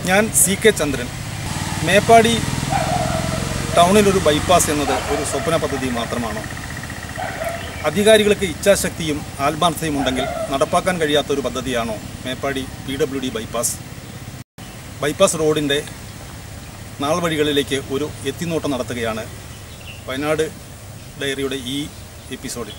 ഞാൻ C K Chandran Meppadi ടൗണിലൊരു bypass എന്നത് ഒരു സ്വപ്ന പദ്ധതി മാത്രമാണോ അധികാരികൾക്ക് ഇച്ഛാശക്തിയും ആത്മാർത്ഥതയും ഉണ്ടെങ്കിൽ നടപ്പാക്കാൻ കഴിയാത്ത ഒരു പദ്ധതിയാണോ Meppadi P W D bypass bypass റോഡിൻ്റെ നാൾ വഴികളിലേക്ക് ഒരു എത്തിനോട്ടം നടത്തുകയാണ് വയനാട് ഡയറിയുടെ ഈ എപ്പിസോഡിൽ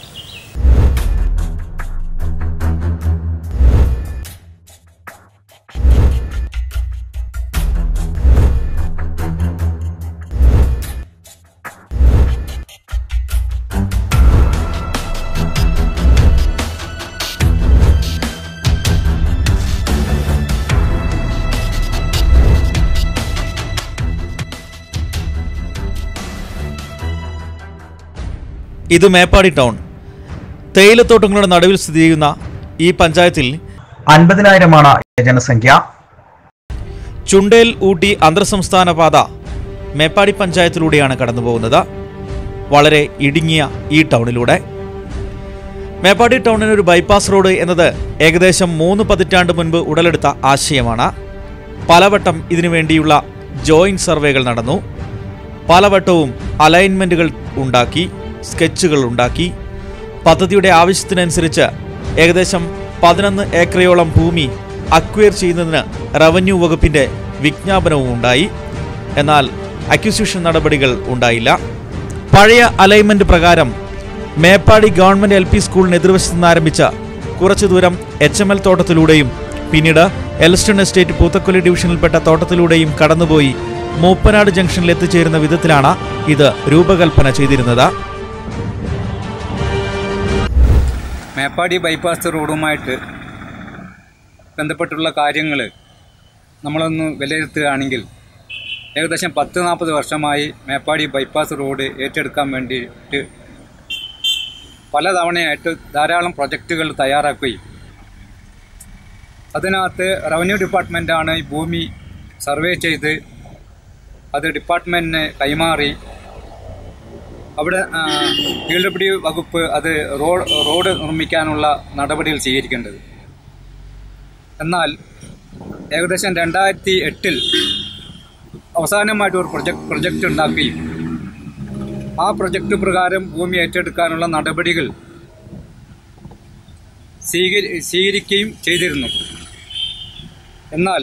ഇത് മേപ്പാടി ടൗൺ തേയിലത്തോട്ടങ്ങളുടെ നടുവിൽ സ്ഥിതി ചെയ്യുന്ന ഈ പഞ്ചായത്തിൽ അൻപതിനായിരമാണ് ജനസംഖ്യ ചുണ്ടേൽ ഊട്ടി അന്തർ സംസ്ഥാന പാത മേപ്പാടി പഞ്ചായത്തിലൂടെയാണ് കടന്നുപോകുന്നത് വളരെ ഇടുങ്ങിയ ഈ ടൗണിലൂടെ മേപ്പാടി ടൗണിന് ഒരു ബൈപ്പാസ് റോഡ് എന്നത് ഏകദേശം മൂന്ന് പതിറ്റാണ്ട് മുൻപ് ഉടലെടുത്ത ആശയമാണ് പലവട്ടം ഇതിനു വേണ്ടിയുള്ള ജോയിന്റ് സർവേകൾ നടന്നു പലവട്ടവും അലൈൻമെന്റുകൾ ഉണ്ടാക്കി സ്കെച്ചുകൾ ഉണ്ടാക്കി പദ്ധതിയുടെ ആവശ്യത്തിനനുസരിച്ച് ഏകദേശം പതിനൊന്ന് ഏക്കറയോളം ഭൂമി അക്വയർ ചെയ്യുന്നതിന് റവന്യൂ വകുപ്പിന്റെ വിജ്ഞാപനവും ഉണ്ടായി എന്നാൽ അക്വിസിഷൻ നടപടികൾ ഉണ്ടായില്ല പഴയ അലൈൻമെന്റ് പ്രകാരം മേപ്പാടി ഗവൺമെന്റ് എൽ പി സ്കൂളിന് എതിർവശത്ത് നിന്ന് ആരംഭിച്ച കുറച്ചു ദൂരം എച്ച് എം എൽ തോട്ടത്തിലൂടെയും പിന്നീട് എൽസ്റ്റൺ എസ്റ്റേറ്റ് പൂത്തക്കൊല്ലി ഡിവിഷനിൽപ്പെട്ട തോട്ടത്തിലൂടെയും കടന്നുപോയി മൂപ്പനാട് ജംഗ്ഷനിൽ എത്തിച്ചേരുന്ന വിധത്തിലാണ് ഇത് രൂപകൽപ്പന ചെയ്തിരുന്നത് മേപ്പാടി ബൈപ്പാസ് റോഡുമായിട്ട് ബന്ധപ്പെട്ടുള്ള കാര്യങ്ങൾ നമ്മളൊന്ന് വിലയിരുത്തുകയാണെങ്കിൽ ഏകദേശം പത്ത് നാൽപ്പത് വർഷമായി മേപ്പാടി ബൈപ്പാസ് റോഡ് ഏറ്റെടുക്കാൻ വേണ്ടിയിട്ട് പലതവണയായിട്ട് ധാരാളം പ്രൊജക്റ്റുകൾ തയ്യാറാക്കുകയും അതിനകത്ത് റവന്യൂ ഡിപ്പാർട്ട്മെൻറ്റാണ് ഈ ഭൂമി സർവേ ചെയ്ത് അത് ഡിപ്പാർട്ട്മെൻറ്റിന് കൈമാറി അവിടെ പി ഡബ്ല്യു വകുപ്പ് അത് റോഡ് റോഡ് നിർമ്മിക്കാനുള്ള നടപടികൾ സ്വീകരിക്കേണ്ടത് എന്നാൽ ഏകദേശം രണ്ടായിരത്തി എട്ടിൽ അവസാനമായിട്ട് ഒരു പ്രൊജക്ട് പ്രൊജക്റ്റ് ഉണ്ടാക്കുകയും ആ പ്രൊജക്റ്റ് പ്രകാരം ഭൂമി ഏറ്റെടുക്കാനുള്ള നടപടികൾ സ്വീകരി സ്വീകരിക്കുകയും ചെയ്തിരുന്നു എന്നാൽ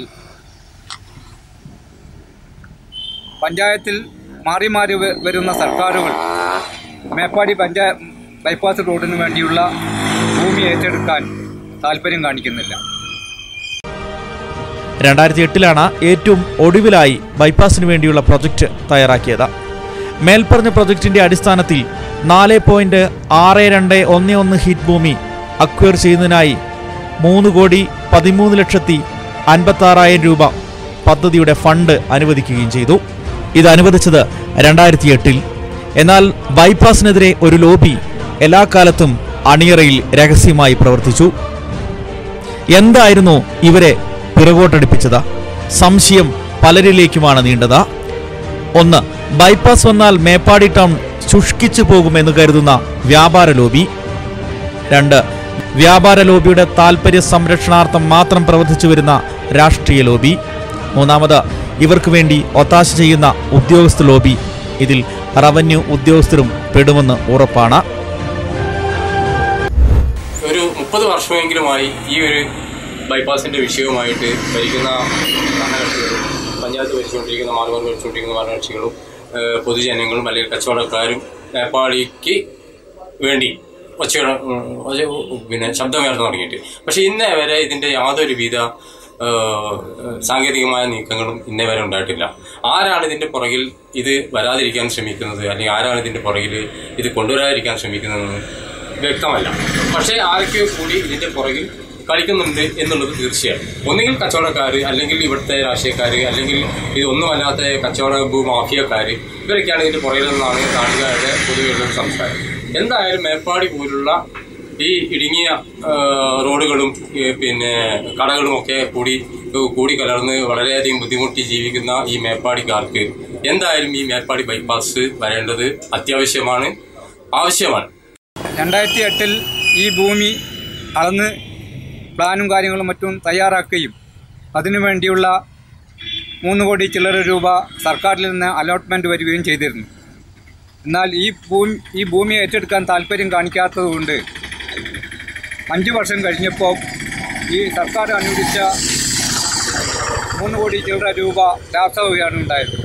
പഞ്ചായത്തിൽ മാറി മാറി വ- വരുന്ന സർക്കാരുകൾ മേപ്പാടി പഞ്ചായ ബൈപ്പാസ് റോഡിന് വേണ്ടിയുള്ള ഭൂമി ഏറ്റെടുക്കാൻ താല്പര്യം കാണിക്കുന്നില്ല രണ്ടായിരത്തി എട്ടിലാണ് ഏറ്റവും ഒടുവിലായി ബൈപ്പാസിന് വേണ്ടിയുള്ള പ്രൊജക്ട് തയ്യാറാക്കിയത് മേൽപ്പറഞ്ഞ പ്രൊജക്ടിന്റെ അടിസ്ഥാനത്തിൽ നാല് പോയിന്റ് ആറ് രണ്ട് ഒന്ന് ഒന്ന് ഹീറ്റ് ഭൂമി അക്വയർ ചെയ്യുന്നതിനായി മൂന്ന് കോടി പതിമൂന്ന് ലക്ഷത്തി അൻപത്തി ആറായിരം രൂപ പദ്ധതിയുടെ ഫണ്ട് അനുവദിക്കുകയും ചെയ്തു ഇത് അനുവദിച്ചത് രണ്ടായിരത്തി എട്ടിൽ എന്നാൽ ബൈപ്പാസിനെതിരെ ഒരു ലോബി എല്ലാ കാലത്തും അണിയറയിൽ രഹസ്യമായി പ്രവർത്തിച്ചു എന്തായിരുന്നു ഇവരെ പിറകോട്ടടിപ്പിച്ചത് സംശയം പലരിലേക്കുമാണ് നീണ്ടത് ഒന്ന് ബൈപ്പാസ് വന്നാൽ മേപ്പാടി ടൗൺ ശുഷ്കിച്ചു പോകുമെന്ന് കരുതുന്ന വ്യാപാര ലോബി രണ്ട് വ്യാപാര ലോബിയുടെ താൽപര്യ സംരക്ഷണാർത്ഥം മാത്രം പ്രവർത്തിച്ചു വരുന്ന രാഷ്ട്രീയ ലോബി മൂന്നാമത് ഇവർക്ക് വേണ്ടി ഒത്താശ ചെയ്യുന്ന ഉദ്യോഗസ്ഥ ലോബി ഇതിൽ റവന്യൂ ഉദ്യോഗസ്ഥരും പെടുമെന്ന് ഉറപ്പാണ് ഒരു മുപ്പത് വർഷമെങ്കിലുമായി ഈ ഒരു ബൈപ്പാസിന്റെ വിഷയവുമായിട്ട് ഭരിക്കുന്ന ഭരണകക്ഷികളും പഞ്ചായത്ത് ഭരിച്ചുകൊണ്ടിരിക്കുന്ന മാർഗം ഭരിച്ചുകൊണ്ടിരിക്കുന്ന ഭരണകക്ഷികളും ഏഹ് പൊതുജനങ്ങളും അല്ലെങ്കിൽ കച്ചവടക്കാരും നേപ്പാളിക്ക് വേണ്ടി ഒച്ച പിന്നെ ശബ്ദമുയർന്നു തുടങ്ങിയിട്ട് പക്ഷെ ഇന്നേ വരെ ഇതിന്റെ യാതൊരുവിധ ഏഹ്, സാങ്കേതികമായ നീക്കങ്ങളും ഇന്നേ വരെ ഉണ്ടായിട്ടില്ല ആരാണ് ഇതിന്റെ പുറകിൽ ഇത് വരാതിരിക്കാൻ ശ്രമിക്കുന്നത് അല്ലെങ്കിൽ ആരാണ് ഇതിന്റെ പുറകിൽ ഇത് കൊണ്ടുവരാതിരിക്കാൻ ശ്രമിക്കുന്നതെന്ന് വ്യക്തമല്ല പക്ഷേ ആരൊക്കെയോ കൂടി ഇതിന്റെ പുറകിൽ കളിക്കുന്നുണ്ട് എന്നുള്ളത് തീർച്ചയാണ് ഒന്നുകിൽ കച്ചവടക്കാർ അല്ലെങ്കിൽ ഇവിടുത്തെ രാഷ്ട്രീയക്കാർ അല്ലെങ്കിൽ ഇതൊന്നുമല്ലാത്ത കച്ചവട ഭൂമാഫിയക്കാർ ഇവരൊക്കെയാണ് ഇതിന്റെ പുറകിലെന്നാണ് നാട്ടുകാരുടെ പൊതുവെയുള്ള ഒരു സംസാരം എന്തായാലും മേപ്പാടി പോലുള്ള ഈ ഇടുങ്ങിയ ആ, റോഡുകളും ഈ പിന്നെ കടകളും ഒക്കെ കൂടി കൂടി കലർന്ന് വളരെയധികം ബുദ്ധിമുട്ടി ജീവിക്കുന്ന ഈ മേപ്പാടിക്കാർക്ക് എന്തായാലും ഈ മേപ്പാടി ബൈപ്പാസ് വരേണ്ടത് അത്യാവശ്യമാണ് ആവശ്യമാണ് രണ്ടായിരത്തി എട്ടിൽ ഈ ഭൂമി അളന്ന് പ്ലാനും കാര്യങ്ങളും മറ്റും തയ്യാറാക്കുകയും അതിനു വേണ്ടിയുള്ള മൂന്ന് കോടി ചില്ലറ രൂപ സർക്കാരിൽ നിന്ന് അലോട്ട്മെന്റ് വരികയും ചെയ്തിരുന്നു എന്നാൽ ഈ ഭൂമി ഈ ഭൂമി ഏറ്റെടുക്കാൻ താല്പര്യം കാണിക്കാത്തതുകൊണ്ട് അഞ്ച് വർഷം കഴിഞ്ഞപ്പോൾ ഈ സർക്കാർ അനുവദിച്ച മൂന്ന് കോടി ചില്ലറ രൂപ ലാപ്സാവുകയാണ് ഉണ്ടായത്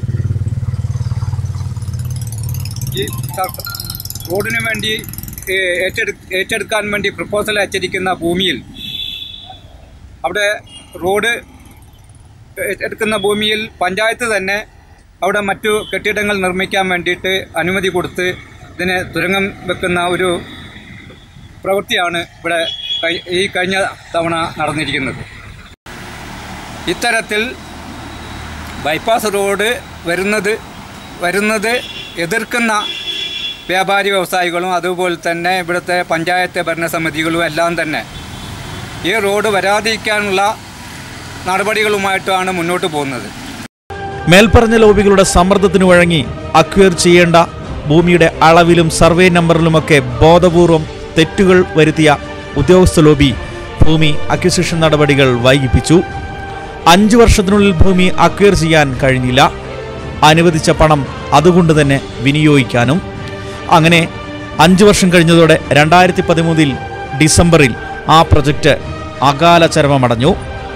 ഈ സർക്കാർ റോഡിന് വേണ്ടി ഏഹ്, ഏറ്റെടു ഏറ്റെടുക്കാൻ വേണ്ടി പ്രപ്പോസൽ അയച്ചിരിക്കുന്ന ഭൂമിയിൽ അവിടെ റോഡ് എടുക്കുന്ന ഭൂമിയിൽ പഞ്ചായത്ത് തന്നെ അവിടെ മറ്റു കെട്ടിടങ്ങൾ നിർമ്മിക്കാൻ വേണ്ടിയിട്ട് അനുമതി കൊടുത്ത് ഇതിന് തുരങ്കം വെക്കുന്ന ഒരു പ്രവൃത്തിയാണ് ഇവിടെ കഴി- ഈ കഴിഞ്ഞ തവണ നടന്നിരിക്കുന്നത് ഇത്തരത്തിൽ ബൈപ്പാസ് റോഡ് വരുന്നത് വരുന്നത് എതിർക്കുന്ന വ്യാപാരി വ്യവസായികളും അതുപോലെ തന്നെ ഇവിടുത്തെ പഞ്ചായത്ത് ഭരണസമിതികളും എല്ലാം തന്നെ ഈ റോഡ് വരാതിരിക്കാനുള്ള നടപടികളുമായിട്ടാണ് മുന്നോട്ട് പോകുന്നത് മേൽപ്പറഞ്ഞ ലോബികളുടെ സമ്മർദ്ദത്തിന് വഴങ്ങി അക്വയർ ചെയ്യേണ്ട ഭൂമിയുടെ അളവിലും സർവേ നമ്പറിലുമൊക്കെ ബോധപൂർവം തെറ്റുകൾ വരുത്തിയ ഉദ്യോഗസ്ഥ ലോബി ഭൂമി അക്വിസിഷൻ നടപടികൾ വൈകിപ്പിച്ചു അഞ്ചു വർഷത്തിനുള്ളിൽ ഭൂമി അക്വയർ ചെയ്യാൻ കഴിഞ്ഞില്ല അനുവദിച്ച പണം അതുകൊണ്ട് തന്നെ വിനിയോഗിക്കാനും അങ്ങനെ അഞ്ചു വർഷം കഴിഞ്ഞതോടെ രണ്ടായിരത്തി പതിമൂന്നിൽ ഡിസംബറിൽ ആ പ്രൊജക്റ്റ് അകാല ചരമമടഞ്ഞു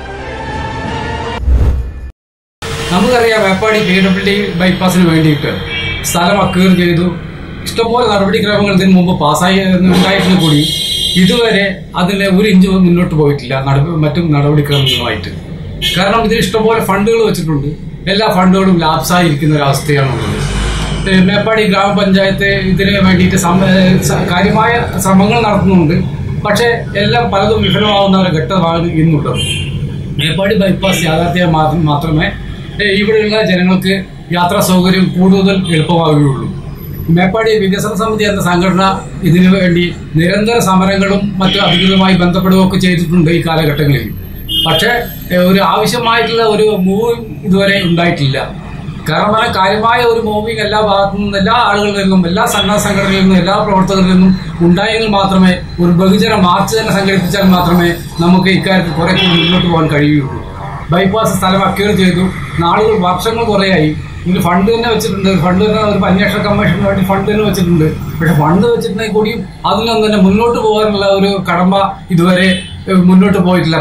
നമുക്കറിയാം മേപ്പാടി പി ഡബ്ല്യു ഡി ബൈപ്പാസിന് വേണ്ടിയിട്ട് സ്ഥലം അക്വയർ ചെയ്തു ഇഷ്ടംപോലെ നടപടിക്രമങ്ങൾ ഇതിനു മുമ്പ് പാസ്സായി ഉണ്ടായിരുന്നു കൂടി ഇതുവരെ അതിന് ഒരു ഇഞ്ച് മുന്നോട്ട് പോയിട്ടില്ല നടപ- മറ്റും നടപടിക്രമങ്ങളുമായിട്ട് കാരണം ഇതിന് ഇഷ്ടംപോലെ ഫണ്ടുകൾ വെച്ചിട്ടുണ്ട് എല്ലാ ഫണ്ടുകളും ലാപ്സായിരിക്കുന്ന ഒരു അവസ്ഥയാണുള്ളത് ഏഹ് മേപ്പാടി ഗ്രാമപഞ്ചായത്ത് ഇതിന് വേണ്ടിയിട്ട് സം- ഏഹ് സ- കാര്യമായ ശ്രമങ്ങൾ നടത്തുന്നുണ്ട് പക്ഷേ എല്ലാം പലതും വിഫലമാവുന്ന ഒരു ഘട്ടമാണ് ഇന്നുള്ളത് മേപ്പാടി ബൈപ്പാസ് യാഥാർത്ഥ്യം മാ- മാത്രമേ ഏഹ് ഇവിടെയുള്ള ജനങ്ങൾക്ക് യാത്രാ സൗകര്യം കൂടുതൽ എളുപ്പമാവുകയുള്ളൂ മേപ്പാടി വികസന സമിതി എന്ന സംഘടന ഇതിനു വേണ്ടി നിരന്തര സമരങ്ങളും മറ്റു അധികൃതമായി ബന്ധപ്പെടുകയൊക്കെ ചെയ്തിട്ടുണ്ട് ഈ കാലഘട്ടങ്ങളിൽ പക്ഷേ ഏഹ് ഒരു ആവശ്യമായിട്ടുള്ള ഒരു മൂവിങ് ഇതുവരെ ഉണ്ടായിട്ടില്ല കാരണം പറഞ്ഞാൽ കാര്യമായ ഒരു മൂവിങ് എല്ലാ ഭാഗത്തു നിന്നും എല്ലാ ആളുകളിൽ നിന്നും എല്ലാ സന്നദ്ധ സംഘടനകളിൽ നിന്നും എല്ലാ പ്രവർത്തകരിൽ നിന്നും ഉണ്ടായെങ്കിൽ മാത്രമേ ഒരു ബഹുജന മാർച്ച് തന്നെ സംഘടിപ്പിച്ചാൽ മാത്രമേ നമുക്ക് ഇക്കാര്യത്തിൽ കുറെ കൂടി മുന്നോട്ട് പോകാൻ കഴിയുകയുള്ളൂ ബൈപ്പാസ് സ്ഥലം അക്വയർ ചെയ്തു നാളുകൾ വർഷങ്ങൾ കുറേയായി ഇതിന് ഫണ്ട് തന്നെ വെച്ചിട്ടുണ്ട് ഫണ്ട് തന്നെ ഒരു അന്വേഷണ കമ്മീഷന് വേണ്ടി ഫണ്ട് തന്നെ വെച്ചിട്ടുണ്ട് പക്ഷെ ഫണ്ട് വെച്ചിട്ടുണ്ടെങ്കിൽ കൂടിയും അതിനൊന്നും തന്നെ മുന്നോട്ട് പോകാനുള്ള ഒരു കടമ്പ ഇതുവരെ ഏഹ്, മുന്നോട്ട് പോയിട്ടില്ല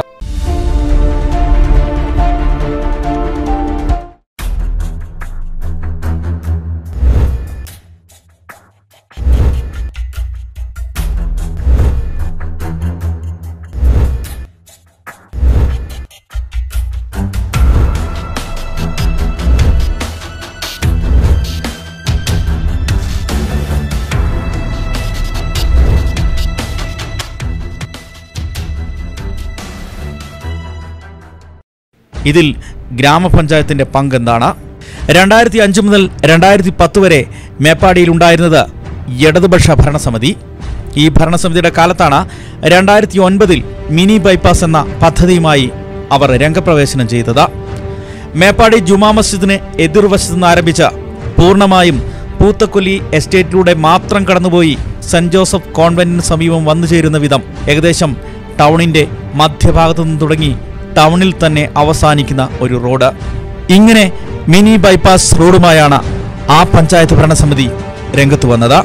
ഇതിൽ ഗ്രാമപഞ്ചായത്തിന്റെ പങ്കെന്താണ് രണ്ടായിരത്തി അഞ്ച് മുതൽ രണ്ടായിരത്തി പത്ത് വരെ മേപ്പാടിയിൽ ഉണ്ടായിരുന്നത് ഇടതുപക്ഷ ഭരണസമിതി ഈ ഭരണസമിതിയുടെ കാലത്താണ് രണ്ടായിരത്തി ഒൻപതിൽ മിനി ബൈപ്പാസ് എന്ന പദ്ധതിയുമായി അവർ രംഗപ്രവേശനം ചെയ്തത് മേപ്പാടി ജുമാ മസ്ജിദിന് എതിർവശത്തു നിന്ന് ആരംഭിച്ച പൂർണ്ണമായും പൂത്തക്കൊല്ലി എസ്റ്റേറ്റിലൂടെ മാത്രം കടന്നുപോയി സെന്റ് ജോസഫ് കോൺവെന്റിന് സമീപം വന്നു ചേരുന്ന വിധം ഏകദേശം ടൗണിന്റെ മധ്യഭാഗത്തു നിന്ന് തുടങ്ങി ടൗണിൽ തന്നെ അവസാനിക്കുന്ന ഒരു റോഡ് ഇങ്ങനെ മിനി ബൈപ്പാസ് റോഡുമായാണ് ആ പഞ്ചായത്ത് ഭരണസമിതി രംഗത്ത് വന്നത്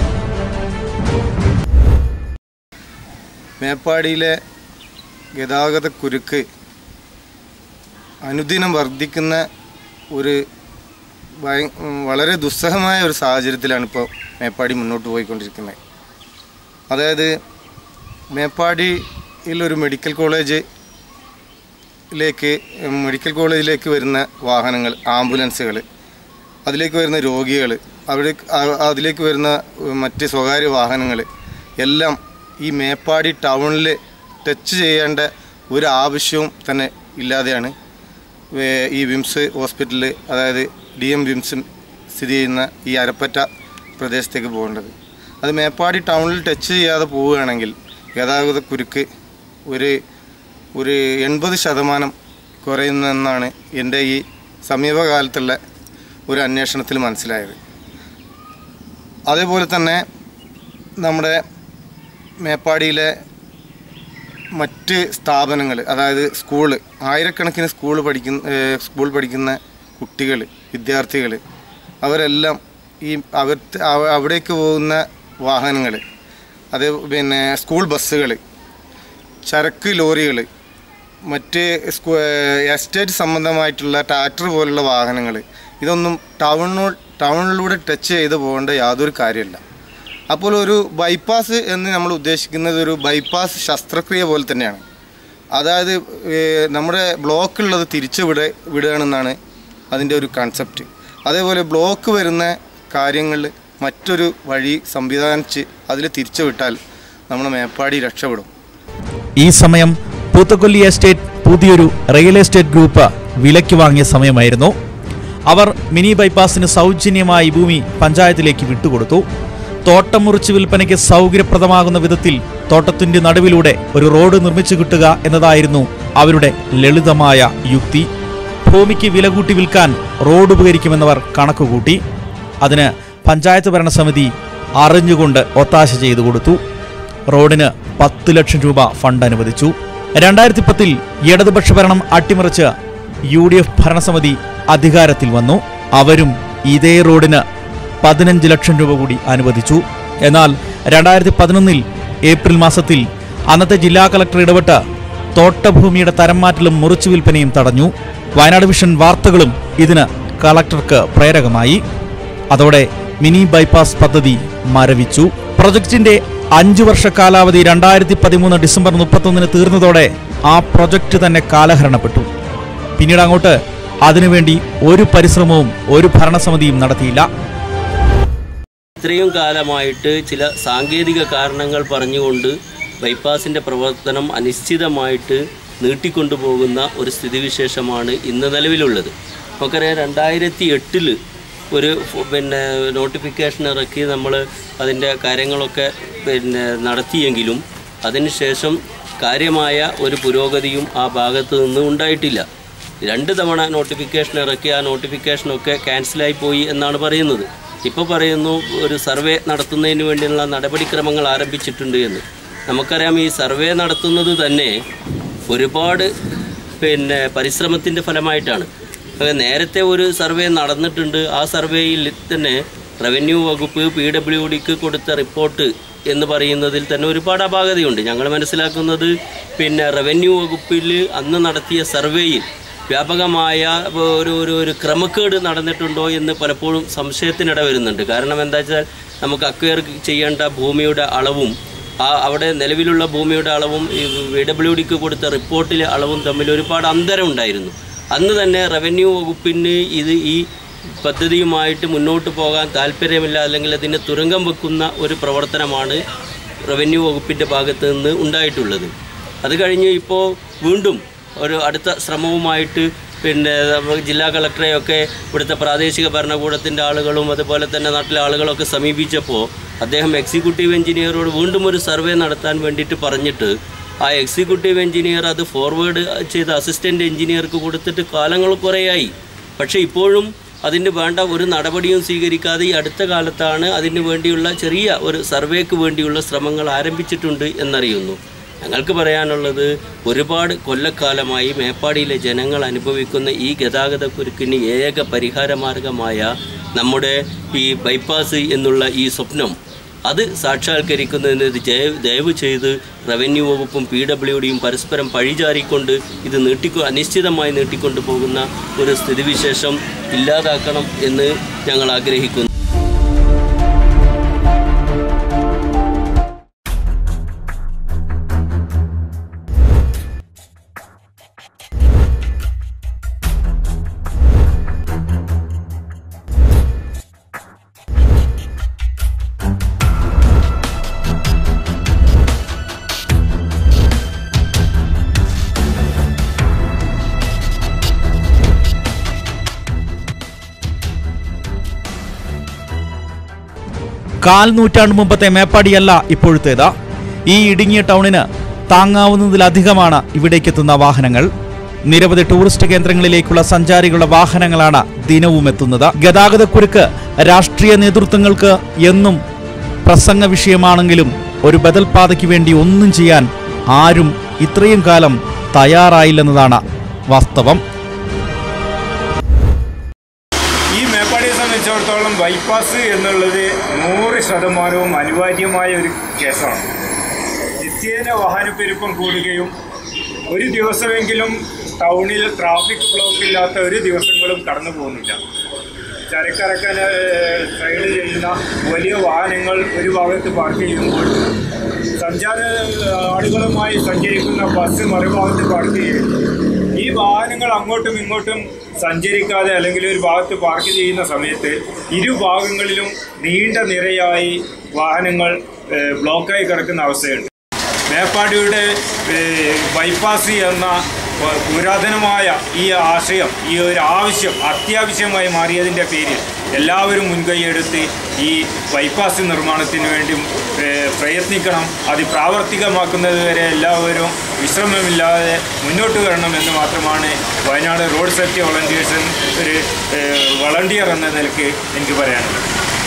മേപ്പാടിയിലെ ഗതാഗത കുരുക്ക് അനുദിനം വർദ്ധിക്കുന്ന ഒരു ഭയ- ഉം, വളരെ ദുസ്സഹമായ ഒരു സാഹചര്യത്തിലാണ് ഇപ്പോൾ മേപ്പാടി മുന്നോട്ട് പോയിക്കൊണ്ടിരിക്കുന്നത് അതായത് മേപ്പാടിയിൽ ഒരു മെഡിക്കൽ കോളേജിലേക്ക് ഉം, മെഡിക്കൽ കോളേജിലേക്ക് വരുന്ന വാഹനങ്ങൾ ആംബുലൻസുകൾ അതിലേക്ക് വരുന്ന രോഗികൾ അവിടെ അ- അതിലേക്ക് വരുന്ന ഉം, മറ്റ് സ്വകാര്യ വാഹനങ്ങൾ എല്ലാം ഈ മേപ്പാടി ടൗണിൽ ടച്ച് ചെയ്യേണ്ട ഒരു ആവശ്യവും തന്നെ ഇല്ലാതെയാണ് വേ- ഈ വിംസ് ഹോസ്പിറ്റലിൽ അതായത് ഡി എം വിംസ് സ്ഥിതി ചെയ്യുന്ന ഈ അരപ്പറ്റ പ്രദേശത്തേക്ക് പോകേണ്ടത് അത് മേപ്പാടി ടൗണിൽ ടച്ച് ചെയ്യാതെ പോവുകയാണെങ്കിൽ ഗതാഗത കുരുക്ക് ഒരു ഒരു എൺപത് ശതമാനം കുറയുന്നെന്നാണ് എൻ്റെ ഈ സമീപകാലത്തുള്ള ഒരു അന്വേഷണത്തിൽ മനസ്സിലായത് അതേപോലെ തന്നെ നമ്മുടെ മേപ്പാടിയിലെ മറ്റ് സ്ഥാപനങ്ങൾ അതായത് സ്കൂള് ആയിരക്കണക്കിന് സ്കൂൾ പഠിക്കുന്ന ഏഹ് സ്കൂൾ പഠിക്കുന്ന കുട്ടികൾ വിദ്യാർത്ഥികൾ അവരെല്ലാം ഈ അവർ അവ- അവിടേക്ക് പോകുന്ന വാഹനങ്ങൾ അത് പിന്നെ സ്കൂൾ ബസ്സുകൾ ചരക്ക് ലോറികൾ മറ്റ് സ്കൂ- എസ്റ്റേറ്റ് സംബന്ധമായിട്ടുള്ള ട്രാക്ടർ പോലുള്ള വാഹനങ്ങൾ ഇതൊന്നും ടൗണോ ടൗണിലൂടെ ടച്ച് ചെയ്ത് പോകേണ്ട യാതൊരു കാര്യമില്ല അപ്പോൾ ഒരു ബൈപ്പാസ് എന്ന് നമ്മൾ ഉദ്ദേശിക്കുന്നത് ഒരു ബൈപ്പാസ് ശസ്ത്രക്രിയ പോലെ തന്നെയാണ് അതായത് ഏഹ്, നമ്മുടെ ബ്ലോക്കുള്ളത് തിരിച്ചു വിട വിടുകയാണെന്നാണ് അതിൻ്റെ ഒരു കൺസെപ്റ്റ് അതേപോലെ ബ്ലോക്ക് വരുന്ന കാര്യങ്ങളിൽ മറ്റൊരു വഴി സംവിധാനിച്ച് അതിൽ തിരിച്ചു വിട്ടാൽ നമ്മുടെ മേപ്പാടി രക്ഷപ്പെടും ഈ സമയം പൂത്തക്കൊല്ലി എസ്റ്റേറ്റ് പുതിയൊരു റിയൽ എസ്റ്റേറ്റ് ഗ്രൂപ്പ് വിലയ്ക്ക് വാങ്ങിയ സമയമായിരുന്നു അവർ മിനി ബൈപ്പാസിന് സൗജന്യമായി ഭൂമി പഞ്ചായത്തിലേക്ക് വിട്ടുകൊടുത്തു തോട്ടം മുറിച്ച് വിൽപ്പനയ്ക്ക് സൗകര്യപ്രദമാകുന്ന വിധത്തിൽ തോട്ടത്തിന്റെ നടുവിലൂടെ ഒരു റോഡ് നിർമ്മിച്ചു കിട്ടുക എന്നതായിരുന്നു അവരുടെ ലളിതമായ യുക്തി ഭൂമിക്ക് വില കൂട്ടി വിൽക്കാൻ റോഡ് ഉപകരിക്കുമെന്നവർ കണക്കുകൂട്ടി അതിന് പഞ്ചായത്ത് ഭരണസമിതി അറിഞ്ഞുകൊണ്ട് ഒത്താശ ചെയ്തു കൊടുത്തു റോഡിന് പത്ത് ലക്ഷം രൂപ ഫണ്ട് അനുവദിച്ചു രണ്ടായിരത്തി പത്തിൽ ഇടതുപക്ഷ ഭരണം അട്ടിമറിച്ച് യു ഡി എഫ് ഭരണസമിതി അധികാരത്തിൽ വന്നു അവരും ഇതേ റോഡിന് പതിനഞ്ച് ലക്ഷം രൂപ കൂടി അനുവദിച്ചു എന്നാൽ രണ്ടായിരത്തി പതിനൊന്നിൽ ഏപ്രിൽ മാസത്തിൽ അന്നത്തെ ജില്ലാ കളക്ടർ ഇടപെട്ട് തോട്ടഭൂമിയുടെ തരം മാറ്റലും മുറിച്ചു വിൽപ്പനയും തടഞ്ഞു വയനാട് വിഷൻ വാർത്തകളും ഇതിന് കളക്ടർക്ക് പ്രേരകമായി അതോടെ മിനി ബൈപ്പാസ് പദ്ധതി മരവിച്ചു പ്രൊജക്ടിന്റെ അഞ്ചു വർഷ കാലാവധി രണ്ടായിരത്തി പതിമൂന്ന് ഡിസംബർ മുപ്പത്തൊന്നിന് തീർന്നതോടെ ആ പ്രൊജക്ട് തന്നെ കാലഹരണപ്പെട്ടു പിന്നീട് അങ്ങോട്ട് അതിനുവേണ്ടി ഒരു പരിശ്രമവും ഒരു ഭരണസമിതിയും നടത്തിയില്ല ഇത്രയും കാലമായിട്ട് ചില സാങ്കേതിക കാരണങ്ങൾ പറഞ്ഞുകൊണ്ട് ബൈപ്പാസിൻ്റെ പ്രവർത്തനം അനിശ്ചിതമായിട്ട് നീട്ടിക്കൊണ്ടുപോകുന്ന ഒരു സ്ഥിതിവിശേഷമാണ് ഇന്ന് നിലവിലുള്ളത് നമുക്കറിയാം രണ്ടായിരത്തി എട്ടിൽ ഒരു ഫ- പിന്നെ നോട്ടിഫിക്കേഷൻ ഇറക്കി നമ്മൾ അതിൻ്റെ കാര്യങ്ങളൊക്കെ പിന്നെ നടത്തിയെങ്കിലും അതിനുശേഷം കാര്യമായ ഒരു പുരോഗതിയും ആ ഭാഗത്ത് നിന്ന് ഉണ്ടായിട്ടില്ല രണ്ട് തവണ നോട്ടിഫിക്കേഷൻ ഇറക്കി ആ നോട്ടിഫിക്കേഷനൊക്കെ ക്യാൻസലായി പോയി എന്നാണ് പറയുന്നത് ഇപ്പോൾ പറയുന്നു ഒരു സർവേ നടത്തുന്നതിന് വേണ്ടിയുള്ള നടപടിക്രമങ്ങൾ ആരംഭിച്ചിട്ടുണ്ട് എന്ന് നമുക്കറിയാം ഈ സർവേ നടത്തുന്നത് തന്നെ ഒരുപാട് പിന്നെ പരിശ്രമത്തിൻ്റെ ഫലമായിട്ടാണ് അത് നേരത്തെ ഒരു സർവേ നടന്നിട്ടുണ്ട് ആ സർവേയിൽ തന്നെ റവന്യൂ വകുപ്പ് പി ഡബ്ല്യു ഡിക്ക് കൊടുത്ത റിപ്പോർട്ട് എന്ന് പറയുന്നതിൽ തന്നെ ഒരുപാട് അപാകതയുണ്ട് ഞങ്ങൾ മനസ്സിലാക്കുന്നത് പിന്നെ റവന്യൂ വകുപ്പിൽ അന്ന് നടത്തിയ സർവേയിൽ വ്യാപകമായ ഒരു ഒരു ഒരു ക്രമക്കേട് നടന്നിട്ടുണ്ടോ എന്ന് പലപ്പോഴും സംശയത്തിനിട വരുന്നുണ്ട് കാരണം എന്താ വെച്ചാൽ നമുക്ക് അക്വയർ ചെയ്യേണ്ട ഭൂമിയുടെ അളവും ആ അവിടെ നിലവിലുള്ള ഭൂമിയുടെ അളവും ഈ വി ഡബ്ല്യു ഡിക്ക് കൊടുത്ത റിപ്പോർട്ടിലെ അളവും തമ്മിൽ ഒരുപാട് അന്തരം ഉണ്ടായിരുന്നു അന്ന് തന്നെ റവന്യൂ വകുപ്പിന് ഇത് ഈ പദ്ധതിയുമായിട്ട് മുന്നോട്ട് പോകാൻ താല്പര്യമില്ല അല്ലെങ്കിൽ അതിനെ തുരങ്കം വെക്കുന്ന ഒരു പ്രവർത്തനമാണ് റവന്യൂ വകുപ്പിൻ്റെ ഭാഗത്ത് നിന്ന് ഉണ്ടായിട്ടുള്ളത് അത് കഴിഞ്ഞ് ഇപ്പോൾ വീണ്ടും ഒരു അടുത്ത ശ്രമവുമായിട്ട് പിന്നെ നമ്മൾ ജില്ലാ കളക്ടറെയൊക്കെ ഇവിടുത്തെ പ്രാദേശിക ഭരണകൂടത്തിൻ്റെ ആളുകളും അതുപോലെ തന്നെ നാട്ടിലെ ആളുകളൊക്കെ സമീപിച്ചപ്പോൾ അദ്ദേഹം എക്സിക്യൂട്ടീവ് എഞ്ചിനീയറോട് വീണ്ടും ഒരു സർവേ നടത്താൻ വേണ്ടിയിട്ട് പറഞ്ഞിട്ട് ആ എക്സിക്യൂട്ടീവ് എഞ്ചിനീയർ അത് ഫോർവേഡ് ചെയ്ത അസിസ്റ്റൻ്റ് എഞ്ചിനീയർക്ക് കൊടുത്തിട്ട് കാലങ്ങൾ കുറേയായി പക്ഷേ ഇപ്പോഴും അതിന് വേണ്ട ഒരു നടപടിയും സ്വീകരിക്കാതെ ഈ അടുത്ത കാലത്താണ് അതിന് വേണ്ടിയുള്ള ചെറിയ ഒരു സർവേക്ക് വേണ്ടിയുള്ള ശ്രമങ്ങൾ ആരംഭിച്ചിട്ടുണ്ട് എന്നറിയുന്നു ഞങ്ങൾക്ക് പറയാനുള്ളത് ഒരുപാട് കൊല്ലക്കാലമായി മേപ്പാടിയിലെ ജനങ്ങൾ അനുഭവിക്കുന്ന ഈ ഗതാഗത കുരുക്കിന് ഏക പരിഹാരമാർഗമായ നമ്മുടെ ഈ ബൈപ്പാസ് എന്നുള്ള ഈ സ്വപ്നം അത് സാക്ഷാത്കരിക്കുന്നതിന് ഇത് ജയ- ദയവ് ചെയ്ത് റവന്യൂ വകുപ്പും പി ഡബ്ല്യു ഡിയും പരസ്പരം പഴിചാരിക്കൊണ്ട് ഇത് നീട്ടിക്കൊ അനിശ്ചിതമായി നീട്ടിക്കൊണ്ടു പോകുന്ന ഒരു സ്ഥിതിവിശേഷം ഇല്ലാതാക്കണം എന്ന് ഞങ്ങൾ ആഗ്രഹിക്കുന്നു കാൽ നൂറ്റാണ്ട് മുമ്പത്തെ മേപ്പാടിയല്ല ഇപ്പോഴത്തേത് ഈ ഇടുങ്ങിയ ടൗണിന് താങ്ങാവുന്നതിലധികമാണ് ഇവിടേക്കെത്തുന്ന വാഹനങ്ങൾ നിരവധി ടൂറിസ്റ്റ് കേന്ദ്രങ്ങളിലേക്കുള്ള സഞ്ചാരികളുടെ വാഹനങ്ങളാണ് ദിനവും എത്തുന്നത് ഗതാഗതക്കുരുക്ക് രാഷ്ട്രീയ നേതൃത്വങ്ങൾക്ക് എന്നും പ്രസംഗ വിഷയമാണെങ്കിലും ഒരു ബദൽ പാതയ്ക്ക് വേണ്ടി ഒന്നും ചെയ്യാൻ ആരും ഇത്രയും കാലം തയ്യാറായില്ലെന്നതാണ് വാസ്തവം ബൈപ്പാസ് എന്നുള്ളത് നൂറ് ശതമാനവും അനിവാര്യമായ ഒരു കേസാണ് നിത്യേന വാഹനപ്പെരുപ്പം കൂടുകയും ഒരു ദിവസമെങ്കിലും ടൗണിൽ ട്രാഫിക് ബ്ലോക്ക് ഇല്ലാത്ത ഒരു ദിവസങ്ങളും കടന്നു പോകുന്നില്ല ചരക്കിറക്കാൻ സൈഡ് ചെയ്യുന്ന വലിയ വാഹനങ്ങൾ ഒരു ഭാഗത്ത് പാർക്ക് ചെയ്യുമ്പോൾ സഞ്ചാര ആളുകളുമായി സഞ്ചരിക്കുന്ന ബസ് മറുഭാഗത്ത് പാർക്ക് ചെയ്യും ഈ വാഹനങ്ങൾ അങ്ങോട്ടും ഇങ്ങോട്ടും സഞ്ചരിക്കാതെ അല്ലെങ്കിൽ ഒരു ഭാഗത്ത് പാർക്ക് ചെയ്യുന്ന സമയത്ത് ഇരുഭാഗങ്ങളിലും നീണ്ട നിരയായി വാഹനങ്ങൾ ഏഹ്, ബ്ലോക്കായി കിടക്കുന്ന അവസ്ഥയുണ്ട് മേപ്പാടിയുടെ ഏഹ്, ബൈപ്പാസ് എന്ന പ- പുരാതനമായ ഈ ആശയം ഈ ഒരു ആവശ്യം അത്യാവശ്യമായി മാറിയതിൻ്റെ പേരിൽ എല്ലാവരും മുൻകൈയെടുത്ത് ഈ ബൈപ്പാസ് നിർമ്മാണത്തിന് വേണ്ടി ഏഹ്, പ്രയത്നിക്കണം അത് പ്രാവർത്തികമാക്കുന്നത് വരെ എല്ലാവരും വിശ്രമമില്ലാതെ മുന്നോട്ട് വരണം എന്ന് മാത്രമാണ് വയനാട് റോഡ് സേഫ്റ്റി വളണ്ടിയേഴ്സ് ഒരു ഏഹ്, വളണ്ടിയർ എന്ന നിലയ്ക്ക് എനിക്ക് പറയാനുള്ളത്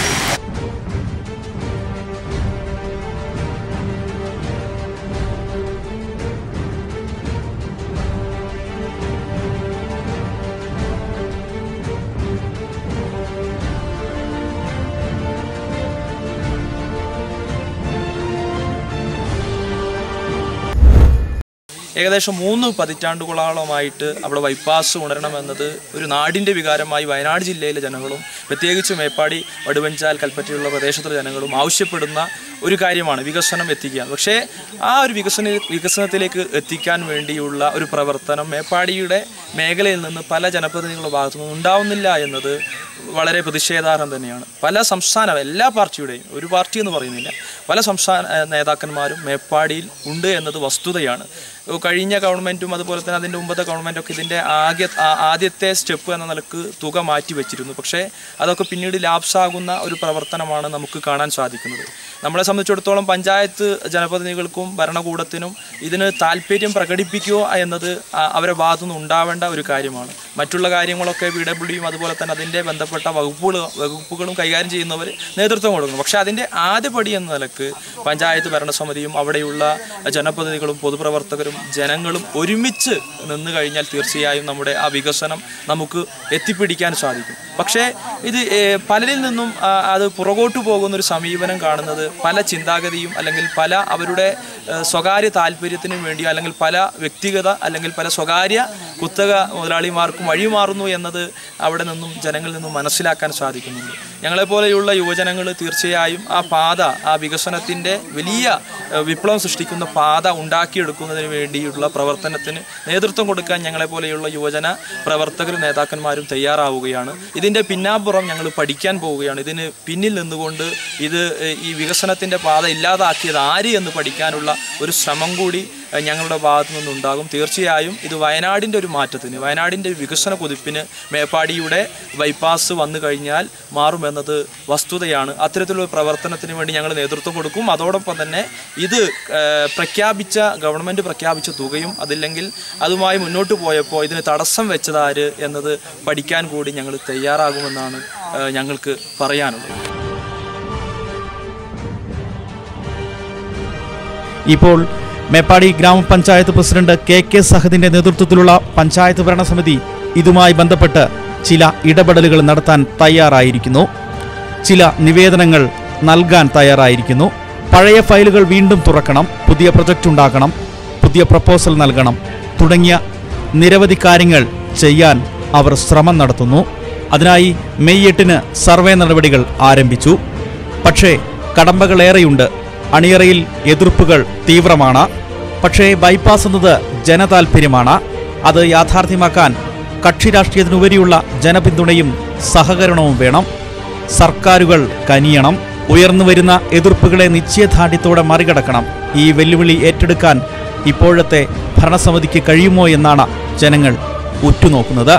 ഏകദേശം മൂന്ന് പതിറ്റാണ്ടുകളോളമായിട്ട് അവിടെ ബൈപ്പാസ് ഉണരണമെന്നത് ഒരു നാടിൻ്റെ വികാരമായി വയനാട് ജില്ലയിലെ ജനങ്ങളും പ്രത്യേകിച്ച് മേപ്പാടി വടുവഞ്ചാൽ കൽപ്പറ്റയുള്ള പ്രദേശത്തുള്ള ജനങ്ങളും ആവശ്യപ്പെടുന്ന ഒരു കാര്യമാണ് വികസനം എത്തിക്കുക പക്ഷേ ആ ഒരു വികസന വികസനത്തിലേക്ക് എത്തിക്കാൻ വേണ്ടിയുള്ള ഒരു പ്രവർത്തനം മേപ്പാടിയുടെ മേഖലയിൽ നിന്ന് പല ജനപ്രതിനിധികളുടെ ഭാഗത്തു നിന്ന് ഉണ്ടാവുന്നില്ല എന്നത് വളരെ പ്രതിഷേധാർഹം തന്നെയാണ് പല സംസ്ഥാന എല്ലാ പാർട്ടിയുടെയും ഒരു പാർട്ടി എന്ന് പറയുന്നില്ല പല സംസ്ഥാന ഏഹ്, നേതാക്കന്മാരും മേപ്പാടിയിൽ ഉണ്ട് എന്നത് വസ്തുതയാണ് കഴിഞ്ഞ ഗവൺമെൻറ്റും അതുപോലെ തന്നെ അതിൻ്റെ മുമ്പത്തെ ഗവൺമെൻറ്റൊക്കെ ഇതിൻ്റെ ആദ്യ ആ- ആദ്യത്തെ സ്റ്റെപ്പ് എന്ന നിലക്ക് തുക മാറ്റി വെച്ചിരുന്നു പക്ഷേ അതൊക്കെ പിന്നീട് ലാപ്സാകുന്ന ഒരു പ്രവർത്തനമാണ് നമുക്ക് കാണാൻ സാധിക്കുന്നത് നമ്മളെ സംബന്ധിച്ചിടത്തോളം പഞ്ചായത്ത് ജനപ്രതിനിധികൾക്കും ഭരണകൂടത്തിനും ഇതിന് താല്പര്യം പ്രകടിപ്പിക്കുക എന്നത് ആ- അവരുടെ ഭാഗത്തുനിന്ന് ഉണ്ടാവേണ്ട ഒരു കാര്യമാണ് മറ്റുള്ള കാര്യങ്ങളൊക്കെ പി ഡബ്ല്യു ഡിയും അതുപോലെ തന്നെ അതിൻ്റെ ബന്ധപ്പെട്ട വകുപ്പുകൾ വകുപ്പുകളും കൈകാര്യം ചെയ്യുന്നവർ നേതൃത്വം കൊടുക്കുന്നു പക്ഷേ അതിൻ്റെ ആദ്യപടി എന്ന നിലക്ക് പഞ്ചായത്ത് ഭരണസമിതിയും അവിടെയുള്ള ജനപ്രതിനിധികളും പൊതുപ്രവർത്തകരും ജനങ്ങളും ഒരുമിച്ച് നിന്ന് കഴിഞ്ഞാൽ തീർച്ചയായും നമ്മുടെ ആ വികസനം നമുക്ക് എത്തിപ്പിടിക്കാൻ സാധിക്കും പക്ഷേ ഇത് ഏഹ്, പലരിൽ നിന്നും ആ, അത് പുറകോട്ട് പോകുന്ന ഒരു സമീപനം കാണുന്നത് പല ചിന്താഗതിയും അല്ലെങ്കിൽ പല അവരുടെ ഏഹ്, സ്വകാര്യ താല്പര്യത്തിനും വേണ്ടി അല്ലെങ്കിൽ പല വ്യക്തിഗത അല്ലെങ്കിൽ പല സ്വകാര്യ കുത്തക മുതലാളിമാർക്കും വഴിമാറുന്നു എന്നത് അവിടെ നിന്നും ജനങ്ങളിൽ നിന്നും മനസ്സിലാക്കാൻ സാധിക്കുന്നുണ്ട് ഞങ്ങളെപ്പോലെയുള്ള യുവജനങ്ങൾ തീർച്ചയായും ആ പാത ആ വികസനത്തിൻ്റെ വലിയ ഏഹ്, വിപ്ലവം സൃഷ്ടിക്കുന്ന പാത ഉണ്ടാക്കിയെടുക്കുന്നതിന് വേണ്ടിയുള്ള പ്രവർത്തനത്തിന് നേതൃത്വം കൊടുക്കാൻ ഞങ്ങളെപ്പോലെയുള്ള യുവജന പ്രവർത്തകരും നേതാക്കന്മാരും തയ്യാറാവുകയാണ് ഇതിൻ്റെ പിന്നാമ്പുറം ഞങ്ങൾ പഠിക്കാൻ പോവുകയാണ് ഇതിന് പിന്നിൽ നിന്നുകൊണ്ട് ഇത് ഏഹ്, ഈ വികസനത്തിൻ്റെ പാത ഇല്ലാതാക്കിയത് ആര് എന്ന് പഠിക്കാനുള്ള ഒരു ശ്രമം കൂടി ഏഹ്, ഞങ്ങളുടെ ഭാഗത്തു നിന്നുണ്ടാകും തീർച്ചയായും ഇത് വയനാടിൻ്റെ ഒരു മാറ്റത്തിന് വയനാടിൻ്റെ ഒരു വികസന കുതിപ്പിന് മേപ്പാടിയുടെ ബൈപ്പാസ് വന്നു കഴിഞ്ഞാൽ മാറുമെന്നത് വസ്തുതയാണ് അത്തരത്തിലുള്ള പ്രവർത്തനത്തിന് വേണ്ടി ഞങ്ങൾ നേതൃത്വം കൊടുക്കും അതോടൊപ്പം തന്നെ ഇത് ഏഹ്, പ്രഖ്യാപിച്ച ഗവൺമെൻറ് പ്രഖ്യാപിച്ച തുകയും അതില്ലെങ്കിൽ അതുമായി മുന്നോട്ട് പോയപ്പോൾ ഇതിന് തടസ്സം വെച്ചതാര് എന്നത് പഠിക്കാൻ കൂടി ഞങ്ങൾ തയ്യാറാകുമെന്നാണ് ഏഹ്, ഞങ്ങൾക്ക് പറയാനുള്ളത് ഇപ്പോൾ മേപ്പാടി ഗ്രാമപഞ്ചായത്ത് പ്രസിഡന്റ് കെ കെ സഹദിന്റെ നേതൃത്വത്തിലുള്ള പഞ്ചായത്ത് ഭരണസമിതി ഇതുമായി ബന്ധപ്പെട്ട് ചില ഇടപെടലുകൾ നടത്താൻ തയ്യാറായിരിക്കുന്നു ചില നിവേദനങ്ങൾ നൽകാൻ തയ്യാറായിരിക്കുന്നു പഴയ ഫയലുകൾ വീണ്ടും തുറക്കണം പുതിയ പ്രൊജക്റ്റ് ഉണ്ടാക്കണം പുതിയ പ്രപ്പോസൽ നൽകണം തുടങ്ങിയ നിരവധി കാര്യങ്ങൾ ചെയ്യാൻ അവർ ശ്രമം നടത്തുന്നു അതിനായി മെയ് എട്ടിന് സർവേ നടപടികൾ ആരംഭിച്ചു പക്ഷേ കടമ്പകളേറെയുണ്ട് അണിയറയിൽ എതിർപ്പുകൾ തീവ്രമാണ് പക്ഷേ ബൈപ്പാസ് എന്നത് ജനതാൽപര്യമാണ് അത് യാഥാർത്ഥ്യമാക്കാൻ കക്ഷി രാഷ്ട്രീയത്തിനുപരിയുള്ള ജനപിന്തുണയും സഹകരണവും വേണം സർക്കാരുകൾ കനിയണം ഉയർന്നുവരുന്ന എതിർപ്പുകളെ നിശ്ചയദാർഢ്യത്തോടെ മറികടക്കണം ഈ വെല്ലുവിളി ഏറ്റെടുക്കാൻ ഇപ്പോഴത്തെ ഭരണസമിതിക്ക് കഴിയുമോ എന്നാണ് ജനങ്ങൾ ഉറ്റുനോക്കുന്നത്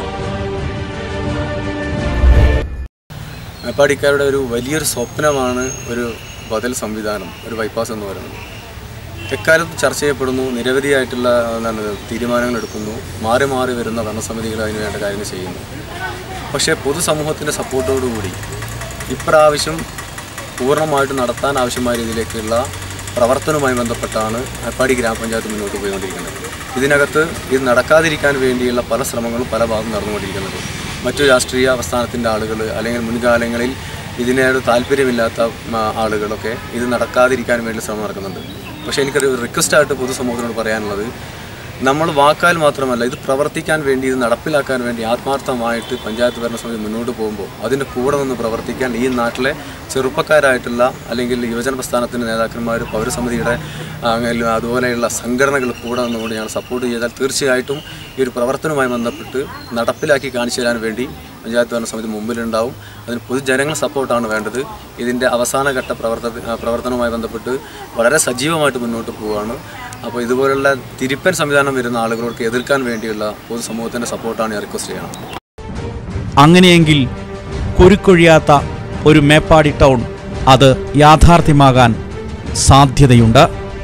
മേപ്പാടിക്കാരുടെ ഒരു വലിയൊരു സ്വപ്നമാണ് ഒരു ബദൽ സംവിധാനം ഒരു ബൈപ്പാസ് എന്ന് പറയുന്നത് എക്കാലത്ത് ചർച്ച ചെയ്യപ്പെടുന്നു നിരവധിയായിട്ടുള്ള എന്താണ് തീരുമാനങ്ങൾ എടുക്കുന്നു മാറി മാറി വരുന്ന ഭരണസമിതികൾ അതിന് വേണ്ട കാര്യങ്ങൾ ചെയ്യുന്നു പക്ഷേ പൊതുസമൂഹത്തിൻ്റെ സപ്പോർട്ടോടുകൂടി ഇപ്രാവശ്യം പൂർണ്ണമായിട്ട് നടത്താൻ ആവശ്യമായ രീതിയിലേക്കുള്ള പ്രവർത്തനവുമായി ബന്ധപ്പെട്ടാണ് മേപ്പാടി ഗ്രാമപഞ്ചായത്ത് മുന്നോട്ട് പോയിക്കൊണ്ടിരിക്കുന്നത് ഇതിനകത്ത് ഇത് നടക്കാതിരിക്കാൻ വേണ്ടിയുള്ള പല ശ്രമങ്ങളും പല ഭാഗത്തും നടന്നുകൊണ്ടിരിക്കുന്നത് മറ്റു രാഷ്ട്രീയ പ്രസ്ഥാനത്തിൻ്റെ ആളുകൾ അല്ലെങ്കിൽ മുൻകാലങ്ങളിൽ ഇതിനോട് താല്പര്യമില്ലാത്ത ആ, ആളുകളൊക്കെ ഇത് നടക്കാതിരിക്കാൻ വേണ്ടി ശ്രമം നടക്കുന്നുണ്ട് പക്ഷേ എനിക്കൊരു റിക്വസ്റ്റായിട്ട് പൊതുസമൂഹത്തിനോട് പറയാനുള്ളത് നമ്മൾ വാക്കാൽ മാത്രമല്ല ഇത് പ്രവർത്തിക്കാൻ വേണ്ടി ഇത് നടപ്പിലാക്കാൻ വേണ്ടി ആത്മാർത്ഥമായിട്ട് പഞ്ചായത്ത് ഭരണസമിതി മുന്നോട്ട് പോകുമ്പോൾ അതിൻ്റെ കൂടെ നിന്ന് പ്രവർത്തിക്കാൻ ഈ നാട്ടിലെ ചെറുപ്പക്കാരായിട്ടുള്ള അല്ലെങ്കിൽ യുവജന പ്രസ്ഥാനത്തിൻ്റെ നേതാക്കന്മാർ പൗരസമിതിയുടെ ആ, അല്ലെങ്കിൽ അതുപോലെയുള്ള സംഘടനകൾ കൂടെ നിന്നുകൊണ്ട് ഞങ്ങൾ സപ്പോർട്ട് ചെയ്താൽ തീർച്ചയായിട്ടും ഈ ഒരു പ്രവർത്തനവുമായി ബന്ധപ്പെട്ട് നടപ്പിലാക്കി കാണിച്ചു തരാൻ വേണ്ടി പഞ്ചായത്ത് ഭരണസമിതി മുമ്പിലുണ്ടാവും അതിന് പൊതുജനങ്ങൾ സപ്പോർട്ടാണ് വേണ്ടത് ഇതിൻ്റെ അവസാനഘട്ട പ്രവർത്തന പ്രവർത്തനവുമായി ബന്ധപ്പെട്ട് വളരെ സജീവമായിട്ട് മുന്നോട്ട് പോവുകയാണ് അപ്പോൾ ഇതുപോലുള്ള തിരുപ്പൻ സംവിധാനം വരുന്ന ആളുകളോട് എതിർക്കാൻ വേണ്ടിയുള്ള പൊതുസമൂഹത്തിൻ്റെ സപ്പോർട്ടാണ് ഞാൻ റിക്വസ്റ്റ് ചെയ്യണം അങ്ങനെയെങ്കിൽ കുരുക്കൊഴിയാത്ത ഒരു മേപ്പാടി ടൗൺ അത് യാഥാർത്ഥ്യമാകാൻ സാധ്യതയുണ്ട്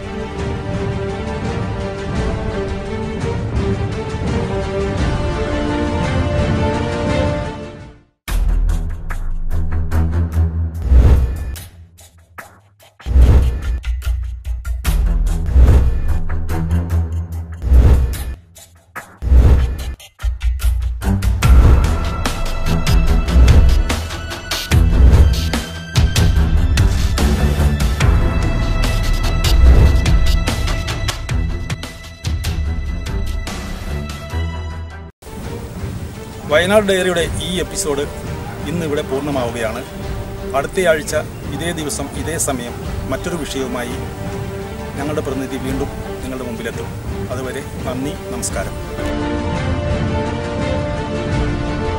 വയനാട് ഡയറിയുടെ ഈ എപ്പിസോഡ് ഇന്ന് ഇവിടെ പൂർണ്ണമാവുകയാണ് അടുത്തയാഴ്ച ഇതേ ദിവസം ഇതേ സമയം മറ്റൊരു വിഷയവുമായി ഞങ്ങളുടെ പ്രതിനിധി വീണ്ടും നിങ്ങളുടെ മുമ്പിലെത്തും അതുവരെ നന്ദി നമസ്കാരം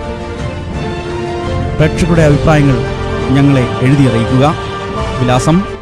പ്രേക്ഷകരുടെ അഭിപ്രായങ്ങൾ ഞങ്ങളെ എഴുതി അറിയിക്കുക വിലാസം